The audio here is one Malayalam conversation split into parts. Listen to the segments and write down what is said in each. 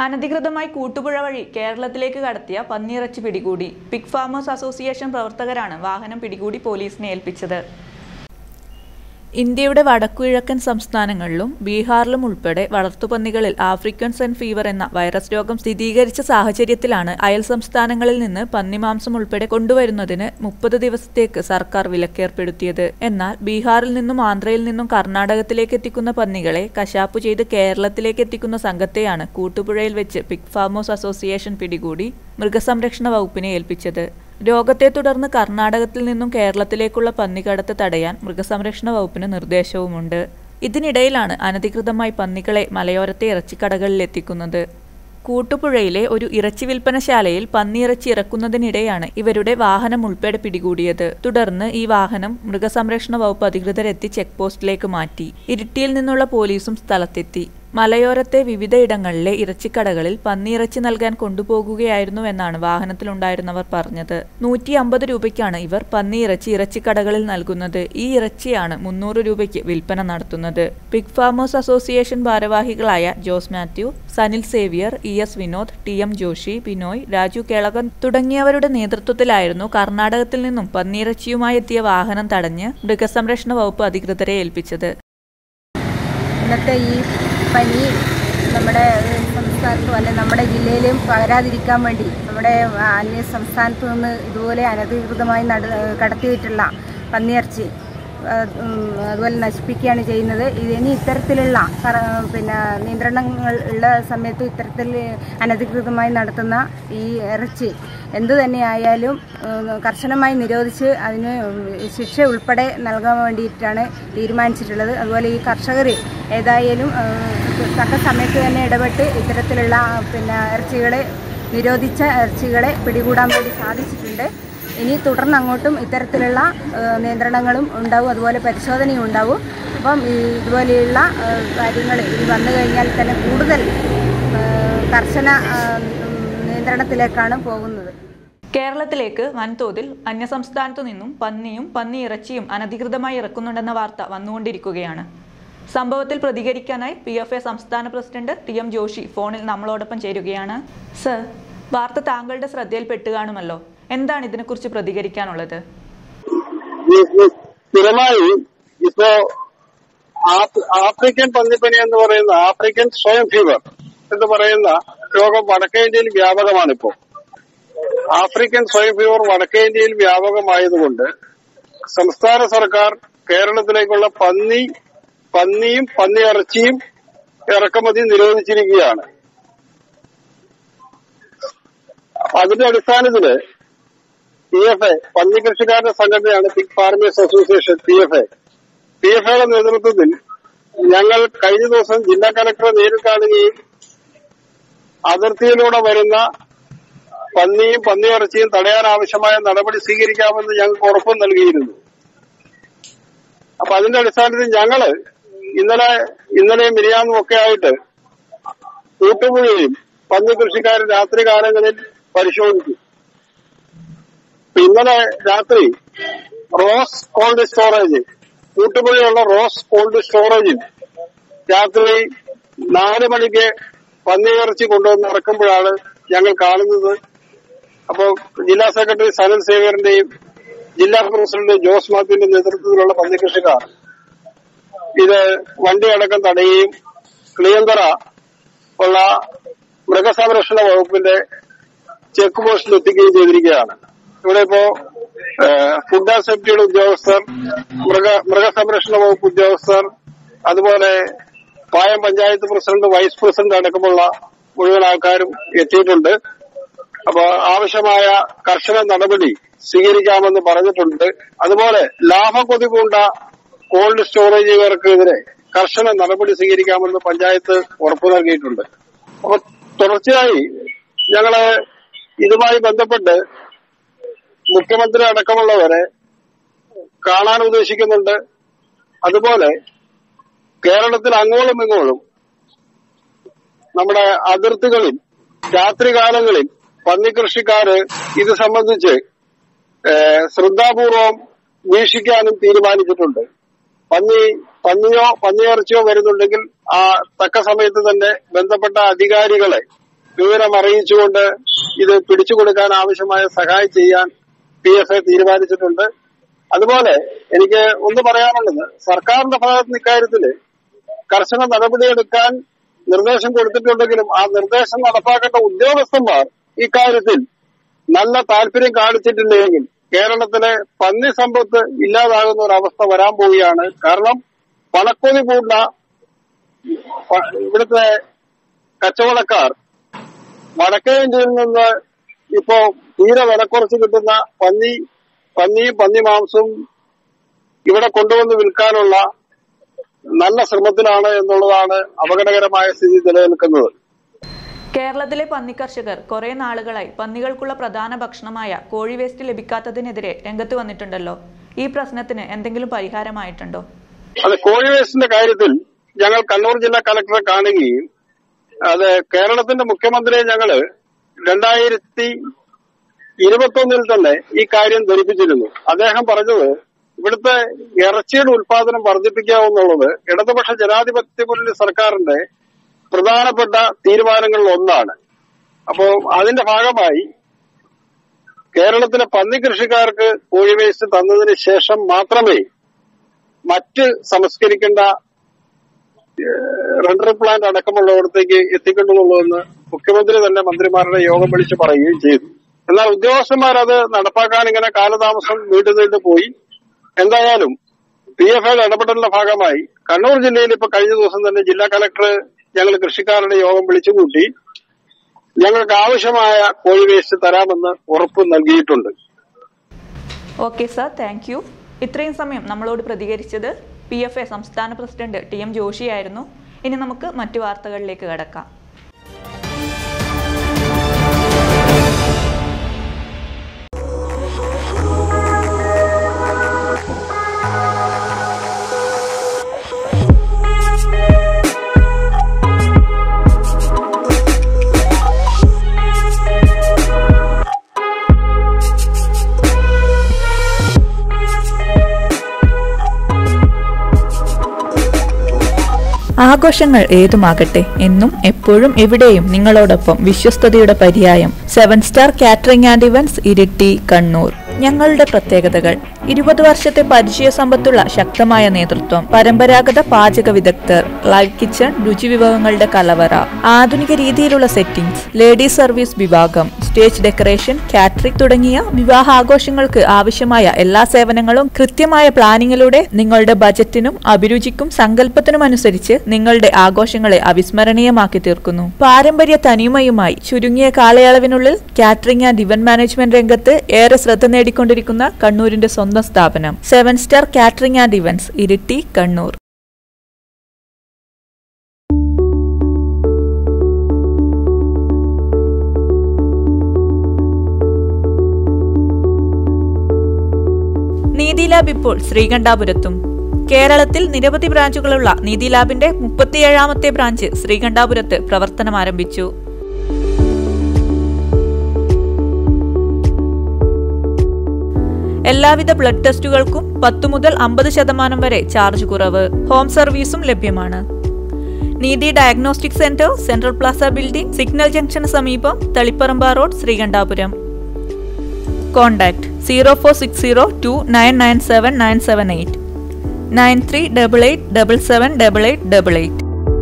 അനധികൃതമായി കൂട്ടുപുഴ വഴി കേരളത്തിലേക്ക് കടത്തിയ പന്നിയിറച്ചി പിടികൂടി പിഗ് ഫാമേഴ്സ് അസോസിയേഷൻ പ്രവർത്തകരാണ് വാഹനം പിടികൂടി പോലീസിനെ ഏൽപ്പിച്ചത് ഇന്ത്യയുടെ വടക്കുകിഴക്കൻ സംസ്ഥാനങ്ങളിലും ബീഹാറിലും ഉൾപ്പെടെ വളർത്തുപന്നികളിൽ ആഫ്രിക്കൻ സെൻ ഫീവർ എന്ന വൈറസ് രോഗം സ്ഥിരീകരിച്ച സാഹചര്യത്തിലാണ് അയൽ സംസ്ഥാനങ്ങളിൽ നിന്ന് പന്നിമാംസം ഉൾപ്പെടെ കൊണ്ടുവരുന്നതിന് മുപ്പത് ദിവസത്തേക്ക് സർക്കാർ വിലക്കേർപ്പെടുത്തിയത് എന്നാൽ ബീഹാറിൽ നിന്നും ആന്ധ്രയിൽ നിന്നും കർണാടകത്തിലേക്ക് എത്തിക്കുന്ന പന്നികളെ കശാപ്പു ചെയ്ത് കേരളത്തിലേക്ക് എത്തിക്കുന്ന സംഘത്തെയാണ് കൂട്ടുപുഴയിൽ വെച്ച് പിഗ് ഫാമേഴ്സ് അസോസിയേഷൻ പിടികൂടി മൃഗസംരക്ഷണ വകുപ്പിനെ ഏൽപ്പിച്ചത് രോഗത്തെ തുടർന്ന് കർണാടകത്തിൽ നിന്നും കേരളത്തിലേക്കുള്ള പന്നിക്കടത്ത് തടയാൻ മൃഗസംരക്ഷണ വകുപ്പിന് നിർദ്ദേശവുമുണ്ട് ഇതിനിടയിലാണ് അനധികൃതമായി പന്നികളെ മലയോരത്തെ ഇറച്ചിക്കടകളിൽ എത്തിക്കുന്നത് കൂട്ടുപുഴയിലെ ഒരു ഇറച്ചി വിൽപ്പനശാലയിൽ പന്നിയിറച്ചി ഇറക്കുന്നതിനിടെയാണ് ഇവരുടെ വാഹനം ഉൾപ്പെടെ പിടികൂടിയത് തുടർന്ന് ഈ വാഹനം മൃഗസംരക്ഷണ വകുപ്പ് അധികൃതരെത്തി ചെക്ക് പോസ്റ്റിലേക്ക് മാറ്റി ഇരിട്ടിയിൽ നിന്നുള്ള പോലീസും സ്ഥലത്തെത്തി മലയോരത്തെ വിവിധയിടങ്ങളിലെ ഇറച്ചിക്കടകളിൽ പന്നിയിറച്ചി നൽകാൻ കൊണ്ടുപോകുകയായിരുന്നുവെന്നാണ് വാഹനത്തിലുണ്ടായിരുന്നവർ പറഞ്ഞത് നൂറ്റി അമ്പത് രൂപയ്ക്കാണ് ഇവർ പന്നിയിറച്ചി ഇറച്ചിക്കടകളിൽ നൽകുന്നത് ഈ ഇറച്ചിയാണ് മുന്നൂറ് രൂപയ്ക്ക് വിൽപ്പന നടത്തുന്നത് പിഗ് ഫാമേഴ്സ് അസോസിയേഷൻ ഭാരവാഹികളായ Jose Mathew Sanil Xavier E S Vinod T M Joshi Binoy Raju Kelakan തുടങ്ങിയവരുടെ നേതൃത്വത്തിലായിരുന്നു കർണാടകത്തിൽ നിന്നും പന്നിയിറച്ചിയുമായി എത്തിയ വാഹനം തടഞ്ഞ് മൃഗസംരക്ഷണ വകുപ്പ് അധികൃതരെ ഏൽപ്പിച്ചത് ഇന്നത്തെ ഈ പനി നമ്മുടെ സംസ്ഥാനത്തും അല്ലെ നമ്മുടെ ജില്ലയിലും പകരാതിരിക്കാൻ വേണ്ടി നമ്മുടെ അന്യ സംസ്ഥാനത്ത് നിന്ന് ഇതുപോലെ അനധികൃതമായി നട കടത്തിയിട്ടുള്ള പന്നിയിറച്ചി ആ, ഉം, അതുപോലെ നശിപ്പിക്കുകയാണ് ചെയ്യുന്നത് ഇതിനി ഇത്തരത്തിലുള്ള കറ- പിന്നെ നിയന്ത്രണങ്ങൾ ഉള്ള സമയത്ത് ഇത്തരത്തിൽ അനധികൃതമായി നടത്തുന്ന ഈ ഇറച്ചി എന്തു തന്നെയായാലും ഉം, കർശനമായി നിരോധിച്ച് അതിന് ശിക്ഷ ഉൾപ്പെടെ നൽകാൻ വേണ്ടിയിട്ടാണ് തീരുമാനിച്ചിട്ടുള്ളത് അതുപോലെ ഈ കർഷകർ ഏതായാലും ഉം, തക്ക സമയത്ത് തന്നെ ഇടപെട്ട് ഇത്തരത്തിലുള്ള പിന്നെ ഇറച്ചികളെ നിരോധിച്ച ഇറച്ചികളെ പിടികൂടാൻ വേണ്ടി സാധിച്ചിട്ടുണ്ട് ഇനി തുടർന്ന് അങ്ങോട്ടും ഇത്തരത്തിലുള്ള ഏഹ്, നിയന്ത്രണങ്ങളും ഉണ്ടാവും അതുപോലെ പരിശോധനയും ഉണ്ടാവും അപ്പം ഈ ഇതുപോലെയുള്ള കാര്യങ്ങൾ ഇനി വന്നു കഴിഞ്ഞാൽ തന്നെ കൂടുതൽ ഏഹ്, കർശന ഏഹ്, നിയന്ത്രണത്തിലേക്കാണ് പോകുന്നത് കേരളത്തിലേക്ക് വൻതോതിൽ അന്യസംസ്ഥാനത്തു നിന്നും പന്നിയും പന്നി ഇറച്ചിയും അനധികൃതമായി ഇറക്കുന്നുണ്ടെന്ന വാർത്ത വന്നുകൊണ്ടിരിക്കുകയാണ് സംഭവത്തിൽ പ്രതികരിക്കാനായി പി എഫ് എ സംസ്ഥാന പ്രസിഡന്റ് ടി എം ജോഷി ഫോണിൽ നമ്മളോടൊപ്പം ചേരുകയാണ് സർ വാർത്ത താങ്കളുടെ ശ്രദ്ധയിൽപ്പെട്ട് കാണുമല്ലോ എന്താണ് ഇതിനെക്കുറിച്ച് പ്രതികരിക്കാനുള്ളത് ഈ ഈ സ്ഥിരമായി ഇപ്പോ ആഫ്- ആഫ്രിക്കൻ പന്നിപ്പനി എന്ന് പറയുന്ന ആഫ്രിക്കൻ സ്വയം ഫീവർ എന്ന് പറയുന്ന രോഗം വടക്കേ ഇന്ത്യയിൽ വ്യാപകമാണിപ്പോ ആഫ്രിക്കൻ സ്വയം ഫീവർ വടക്കേ ഇന്ത്യയിൽ വ്യാപകമായതുകൊണ്ട് സംസ്ഥാന സർക്കാർ കേരളത്തിലേക്കുള്ള പന്നി പന്നിയും പന്നി ഇറച്ചിയും ഇറക്കുമതി നിരോധിച്ചിരിക്കുകയാണ് അപ്പൊ അതിന്റെ അടിസ്ഥാനത്തില് പി എഫ് എ പന്നി കൃഷിക്കാരുടെ സംഘടനയാണ് pig farmers association P F A P F എയുടെ നേതൃത്വത്തിൽ ഞങ്ങൾ കഴിഞ്ഞ ദിവസം ജില്ലാ കലക്ടറെ നേരിൽ കാണുകയും അതിർത്തിയിലൂടെ വരുന്ന പന്നിയും പന്നിയിറച്ചിയും തടയാൻ ആവശ്യമായ നടപടി സ്വീകരിക്കാമെന്ന് ഞങ്ങൾക്ക് ഉറപ്പും നൽകിയിരുന്നു അപ്പൊ അതിന്റെ അടിസ്ഥാനത്തിൽ ഞങ്ങള് ഇന്നലെ ഇന്നലെയും മിനിയാന്നും ഒക്കെ ആയിട്ട് കൂട്ടുപുഴയും പന്നി കൃഷിക്കാർ രാത്രി കാലങ്ങളിൽ പരിശോധിച്ചു ഇപ്പൊ ഇന്നലെ രാത്രി റോസ് കോൾഡ് സ്റ്റോറേജ് കൂട്ടുപുഴയുള്ള റോസ് കോൾഡ് സ്റ്റോറേജിൽ രാത്രി നാല് മണിക്ക് പന്നിയിറച്ചി കൊണ്ടുവന്ന് ഇറക്കുമ്പോഴാണ് ഞങ്ങൾ കാണുന്നത് അപ്പോ ജില്ലാ സെക്രട്ടറി സനൽ സേവ്യറിന്റെയും ജില്ലാ പ്രസിഡന്റ് ജോസ് മാത്യുവിന്റെ നേതൃത്വത്തിലുള്ള പന്നിക്കൃഷിക്കാർ ഇത് വണ്ടി അടക്കം തടയുകയും ക്ലിയന്തറ ഉള്ള മൃഗസംരക്ഷണ വകുപ്പിന്റെ ചെക്ക് പോസ്റ്റിൽ എത്തിക്കുകയും ചെയ്തിരിക്കുകയാണ് ഇവിടെ ഇപ്പോ ഏഹ്, ഫുഡ് ആൻഡ് സേഫ്റ്റിയുടെ ഉദ്യോഗസ്ഥർ മൃഗ മൃഗസംരക്ഷണ വകുപ്പ് ഉദ്യോഗസ്ഥർ അതുപോലെ Payam panchayat president vice president അടക്കമുള്ള മുഴുവൻ ആൾക്കാരും എത്തിയിട്ടുണ്ട് അപ്പൊ ആവശ്യമായ കർശന നടപടി സ്വീകരിക്കാമെന്ന് പറഞ്ഞിട്ടുണ്ട് അതുപോലെ ലാഭക്കൊതി പൂണ്ട കോൾഡ് സ്റ്റോറേജുകാർക്കെതിരെ കർശന നടപടി സ്വീകരിക്കാമെന്ന് പഞ്ചായത്ത് ഉറപ്പു നൽകിയിട്ടുണ്ട് അപ്പൊ തുടർച്ചയായി ഞങ്ങള് ഇതുമായി ബന്ധപ്പെട്ട് മുഖ്യമന്ത്രി അടക്കമുള്ളവരെ കാണാൻ ഉദ്ദേശിക്കുന്നുണ്ട് അതുപോലെ കേരളത്തിൽ അങ്ങോളം ഇങ്ങോളം നമ്മുടെ അതിർത്തികളിൽ രാത്രികാലങ്ങളിൽ പന്നിക്കൃഷിക്കാര് ഇത് സംബന്ധിച്ച് ഏഹ്, ശ്രദ്ധാപൂർവം വീക്ഷിക്കാനും തീരുമാനിച്ചിട്ടുണ്ട് പന്നി പന്നിയോ പന്നിയിറച്ചിയോ വരുന്നുണ്ടെങ്കിൽ ആ തക്ക സമയത്ത് തന്നെ ബന്ധപ്പെട്ട അധികാരികളെ വിവരം അറിയിച്ചുകൊണ്ട് ഇത് പിടിച്ചു കൊടുക്കാൻ ആവശ്യമായ സഹായം ചെയ്യാൻ പി എഫ് എ തീരുമാനിച്ചിട്ടുണ്ട് അതുപോലെ എനിക്ക് ഒന്ന് പറയാനുള്ളത് സർക്കാരിന്റെ ഭാഗത്ത് നിന്ന് ഇക്കാര്യത്തില് കർശന നടപടിയെടുക്കാൻ നിർദ്ദേശം കൊടുത്തിട്ടുണ്ടെങ്കിലും ആ നിർദ്ദേശം നടപ്പാക്കേണ്ട ഉദ്യോഗസ്ഥന്മാർ ഇക്കാര്യത്തിൽ നല്ല താല്പര്യം കാണിച്ചിട്ടില്ലെങ്കിൽ കേരളത്തിലെ പന്നി സമ്പത്ത് ഇല്ലാതാകുന്ന ഒരു അവസ്ഥ വരാൻ പോവുകയാണ് കാരണം പണക്കൊതി പൂണ്ട പ- ഇവിടുത്തെ കച്ചവടക്കാർ വടക്കേ ഇന്ത്യയിൽ നിന്ന് ഇപ്പോ തീരെ വില കുറച്ച് കിട്ടുന്ന പന്നി പന്നിയും പന്നി മാംസവും ഇവിടെ കൊണ്ടുവന്ന് വിൽക്കാനുള്ള നല്ല ശ്രമത്തിലാണ് എന്നുള്ളതാണ് അപകടകരമായ സ്ഥിതി നിലനിൽക്കുന്നത് കേരളത്തിലെ പന്നിക്കർഷകർ കുറെ നാളുകളായി പന്നികൾക്കുള്ള പ്രധാന ഭക്ഷണമായ കോഴി വേസ്റ്റ് ലഭിക്കാത്തതിനെതിരെ രംഗത്ത് വന്നിട്ടുണ്ടല്ലോ ഈ പ്രശ്നത്തിന് എന്തെങ്കിലും പരിഹാരമായിട്ടുണ്ടോ അത് കോഴി വേസ്റ്റിന്റെ കാര്യത്തിൽ ഞങ്ങൾ കണ്ണൂർ ജില്ലാ കളക്ടറെ കാണുകയും അത് കേരളത്തിന്റെ മുഖ്യമന്ത്രിയെ ഞങ്ങള് രണ്ടായിരത്തി ഇരുപത്തൊന്നിൽ തന്നെ ഈ കാര്യം ധരിപ്പിച്ചിരുന്നു അദ്ദേഹം പറഞ്ഞത് ഇവിടുത്തെ ഇറച്ചിയുടെ ഉൽപാദനം വർദ്ധിപ്പിക്കാവുന്നുള്ളത് ഇടതുപക്ഷ ജനാധിപത്യ മുന്നണി സർക്കാരിന്റെ പ്രധാനപ്പെട്ട തീരുമാനങ്ങളിൽ ഒന്നാണ് അപ്പോ അതിന്റെ ഭാഗമായി കേരളത്തിലെ പന്നി കൃഷിക്കാർക്ക് കോഴി വേസ്റ്റ് തന്നതിന് ശേഷം മാത്രമേ മറ്റ് സംസ്കരിക്കേണ്ട റണ്ടർ പ്ലാന്റ് അടക്കമുള്ളവിടത്തേക്ക് എത്തിക്കേണ്ടതുള്ളൂ മുഖ്യമന്ത്രി തന്നെ മന്ത്രിമാരുടെ യോഗം വിളിച്ച് പറയുകയും ചെയ്തു എന്നാൽ ഉദ്യോഗസ്ഥന്മാർ അത് നടപ്പാക്കാൻ ഇങ്ങനെ കാലതാമസം നീണ്ടു നീണ്ടു പോയി എന്തായാലും പി എഫ് ഐയുടെ ഇടപെടലിന്റെ ഭാഗമായി കണ്ണൂർ ജില്ലയിൽ ഇപ്പൊ കഴിഞ്ഞ ദിവസം തന്നെ ജില്ലാ കളക്ടർ ഞങ്ങൾ കൃഷിക്കാരുടെ യോഗം വിളിച്ചുകൂട്ടി ഞങ്ങൾക്ക് ആവശ്യമായ കോഴി വേസ്റ്റ് തരാമെന്ന് ഉറപ്പ് നൽകിയിട്ടുണ്ട് ഓക്കെ സർ താങ്ക് യു ഇത്രയും സമയം നമ്മളോട് പ്രതികരിച്ചത് പി എഫ് എ സംസ്ഥാന പ്രസിഡന്റ് ടി എം ജോഷിയായിരുന്നു ഇനി നമുക്ക് മറ്റു വാർത്തകളിലേക്ക് കടക്കാം ആഘോഷങ്ങൾ ഏതുമാകട്ടെ എന്നും എപ്പോഴും എവിടെയും നിങ്ങളോടൊപ്പം വിശ്വസ്തയുടെ പര്യായം seven star catering and events Iritty Kannur ഞങ്ങളുടെ പ്രത്യേകതകൾ ഇരുപത് വർഷത്തെ പരിചയ സമ്പത്തുള്ള ശക്തമായ നേതൃത്വം പരമ്പരാഗത പാചക വിദഗ്ധർ ലൈവ് കിച്ചൺ രുചി വിഭവങ്ങളുടെ കലവറ ആധുനിക രീതിയിലുള്ള സെറ്റിംഗ്സ് ലേഡീസ് സർവീസ് വിഭാഗം സ്റ്റേജ് ഡെക്കറേഷൻ കാറ്ററിംഗ് തുടങ്ങിയ വിവാഹാഘോഷങ്ങൾക്ക് ആവശ്യമായ എല്ലാ സേവനങ്ങളും കൃത്യമായ പ്ലാനിങ്ങിലൂടെ നിങ്ങളുടെ ബജറ്റിനും അഭിരുചിക്കും സങ്കല്പത്തിനും അനുസരിച്ച് നിങ്ങളുടെ ആഘോഷങ്ങളെ അവിസ്മരണീയമാക്കി തീർക്കുന്നു പാരമ്പര്യ തനിമയുമായി ചുരുങ്ങിയ കാലയളവിനുള്ളിൽ കാറ്ററിംഗ് ആൻഡ് ഇവന്റ് മാനേജ്മെന്റ് രംഗത്ത് ഏറെ ശ്രദ്ധ നേടിക്കൊണ്ടിരിക്കുന്ന കണ്ണൂരിന്റെ സ്വന്തം സ്ഥാപനം seven star catering and events Iritty Kannur Neethi lab ഇപ്പോൾ ശ്രീകണ്ഠാപുരത്തും കേരളത്തിൽ നിരവധി ബ്രാഞ്ചുകളുള്ള നീതി ലാബിന്റെ മുപ്പത്തിയേഴാമത്തെ ബ്രാഞ്ച് ശ്രീകണ്ഠാപുരത്ത് പ്രവർത്തനം ആരംഭിച്ചു എല്ലാവിധ ബ്ലഡ് ടെസ്റ്റുകൾക്കും പത്തു മുതൽ അമ്പത് ശതമാനം വരെ ചാർജ് കുറവ് ഹോം സർവീസും ലഭ്യമാണ് Neethi diagnostic centre central plaza building signal ജംഗ്ഷന് സമീപം Taliparamba road Sreekandapuram contact zero four six zero two nine nine seven nine seven eight nine three double eight double seven double eight double eight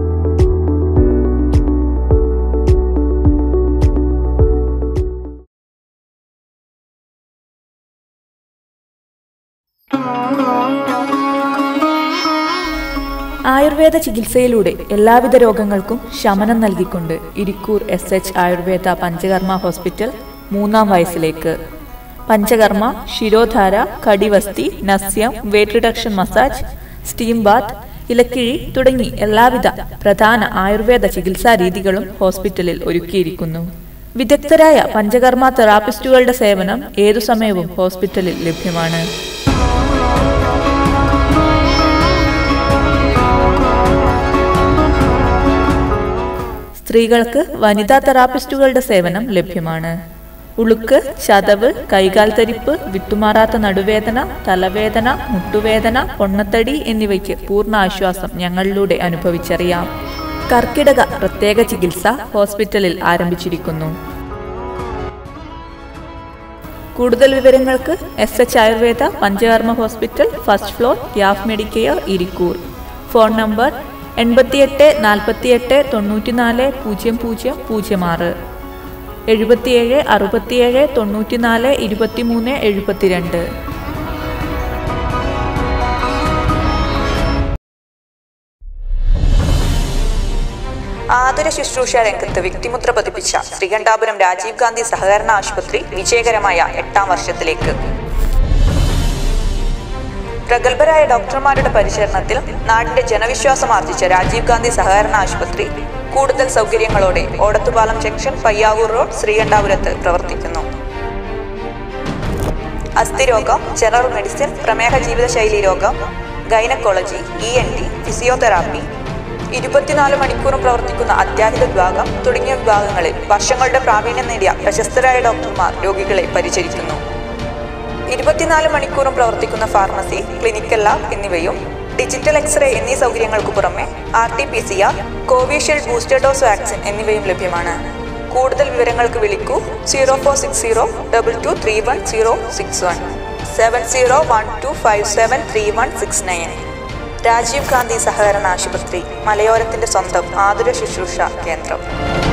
Ayurveda ചികിത്സയിലൂടെ എല്ലാവിധ രോഗങ്ങൾക്കും ശമനം നൽകിക്കൊണ്ട് Irikkur S H Ayurveda panchakarma hospital മൂന്നാം വയസ്സിലേക്ക് പഞ്ചകർമ്മ ശിരോധാര കടിവസ്തി നസ്യം weight reduction massage steam bath ഇലക്കിഴി തുടങ്ങി എല്ലാവിധ പ്രധാന ആയുർവേദ ചികിത്സാ രീതികളും ഹോസ്പിറ്റലിൽ ഒരുക്കിയിരിക്കുന്നു വിദഗ്ധരായ പഞ്ചകർമ്മ തെറാപ്പിസ്റ്റുകളുടെ സേവനം ഏതു സമയവും ഹോസ്പിറ്റലിൽ ലഭ്യമാണ് സ്ത്രീകൾക്ക് വനിതാ തെറാപ്പിസ്റ്റുകളുടെ സേവനം ലഭ്യമാണ് ഉളുക്ക് ചതവ് കൈകാൽ തരിപ്പ് വിട്ടുമാറാത്ത നടുവേദന തലവേദന മുട്ടുവേദന പൊണ്ണത്തടി എന്നിവയ്ക്ക് പൂർണ്ണ ആശ്വാസം ഞങ്ങളിലൂടെ അനുഭവിച്ചറിയാം കർക്കിടക പ്രത്യേക ചികിത്സ ഹോസ്പിറ്റലിൽ ആരംഭിച്ചിരിക്കുന്നു കൂടുതൽ വിവരങ്ങൾക്ക് S H Ayurveda panchakarma hospital first floor യാഫ് മെഡിക്കെയർ ഇരിക്കൂർ ഫോൺ നമ്പർ എൺപത്തിയെട്ട് നാൽപ്പത്തിയെട്ട് തൊണ്ണൂറ്റിനാല് പൂജ്യം പൂജ്യം പൂജ്യം ആറ് എഴുപത്തിയേഴ് അറുപത്തിയേഴ് തൊണ്ണൂറ്റിനാല് ഇരുപത്തിമൂന്ന് എഴുപത്തിരണ്ട് ആതുര ശുശ്രൂഷ രംഗത്ത് വ്യക്തിമുദ്ര പതിപ്പിച്ച ശ്രീകണ്ഠാപുരം രാജീവ് ഗാന്ധി സഹകരണ ആശുപത്രി വിജയകരമായ എട്ടാം വർഷത്തിലേക്ക് പ്രഗത്ഭരായ ഡോക്ടർമാരുടെ പരിചരണത്തിൽ നാടിന്റെ ജനവിശ്വാസം ആർജിച്ച രാജീവ് ഗാന്ധി സഹകരണ ആശുപത്രി കൂടുതൽ സൗകര്യങ്ങളോടെ ഓടത്തുപാലം ജംഗ്ഷൻ പയ്യാവൂർ റോഡ് ശ്രീകണ്ഠാപുരത്ത് പ്രവർത്തിക്കുന്നു അസ്ഥിരോഗം ജനറൽ മെഡിസിൻ പ്രമേഹ ജീവിതശൈലി രോഗം gynaecology E N T physiotherapy ഇരുപത്തിനാല് മണിക്കൂറും പ്രവർത്തിക്കുന്ന അത്യാഹിത വിഭാഗം തുടങ്ങിയ വിഭാഗങ്ങളിൽ വർഷങ്ങളുടെ പ്രാവീണ്യം നേടിയ പ്രശസ്തരായ ഡോക്ടർമാർ രോഗികളെ പരിചരിക്കുന്നു ഇരുപത്തിനാല് മണിക്കൂറും പ്രവർത്തിക്കുന്ന ഫാർമസി ക്ലിനിക്കൽ ലാബ് എന്നിവയും ഡിജിറ്റൽ എക്സ്റേ എന്നീ സൗകര്യങ്ങൾക്ക് പുറമെ R T P C R Covishield booster dose vaccine എന്നിവയും ലഭ്യമാണ് കൂടുതൽ വിവരങ്ങൾക്ക് വിളിക്കൂ zero four six zero double two three one zero six one seven zero one two five seven three one six nine Rajiv Gandhi സഹകരണ ആശുപത്രി മലയോരത്തിന്റെ സ്വന്തം ആതുര ശുശ്രൂഷ കേന്ദ്രം